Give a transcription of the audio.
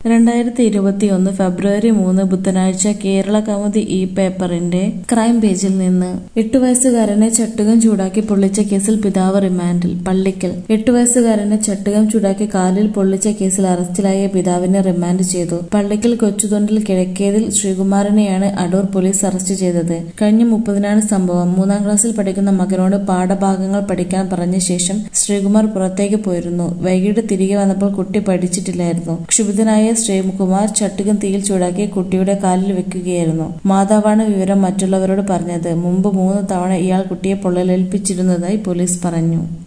രണ്ടായിരത്തി ഇരുപത്തിയൊന്ന് ഫെബ്രുവരി മൂന്ന് ബുധനാഴ്ച കേരള കൗമുദി ഇ പേപ്പറിന്റെ ക്രൈം പേജിൽ നിന്ന് എട്ടു വയസ്സുകാരനെ ചട്ടുകം ചൂടാക്കി പൊള്ളിച്ച കേസിൽ പിതാവ് റിമാൻഡിൽ പള്ളിക്കൽ എട്ടു വയസ്സുകാരനെ ചട്ടുകം ചൂടാക്കി കാലിൽ പൊള്ളിച്ച കേസിൽ അറസ്റ്റിലായ പിതാവിനെ റിമാൻഡ് ചെയ്തു പള്ളിക്കൽ കൊച്ചുതൊണ്ടിൽ കിഴക്കേതിൽ ശ്രീകുമാറിനെയാണ് അടൂർ പോലീസ് അറസ്റ്റ് ചെയ്തത് കഴിഞ്ഞ മുപ്പതിനാണ് സംഭവം മൂന്നാം ക്ലാസ്സിൽ പഠിക്കുന്ന മകനോട് പാഠഭാഗങ്ങൾ പഠിക്കാൻ പറഞ്ഞ ശേഷം ശ്രീകുമാർ പുറത്തേക്ക് പോയിരുന്നു വൈകിട്ട് തിരികെ വന്നപ്പോൾ കുട്ടി പഠിച്ചിട്ടില്ലായിരുന്നു ക്ഷുഭിതനായ ശ്രീകുമാർ ചട്ടുകം തീയിൽ ചൂടാക്കി കുട്ടിയുടെ കാലിൽ വെക്കുകയായിരുന്നു മാതാവാണ് വിവരം മറ്റുള്ളവരോട് പറഞ്ഞത് മുമ്പ് മൂന്ന് തവണ ഇയാൾ കുട്ടിയെ പൊള്ളലേൽപ്പിച്ചിരുന്നതായി പോലീസ് പറഞ്ഞു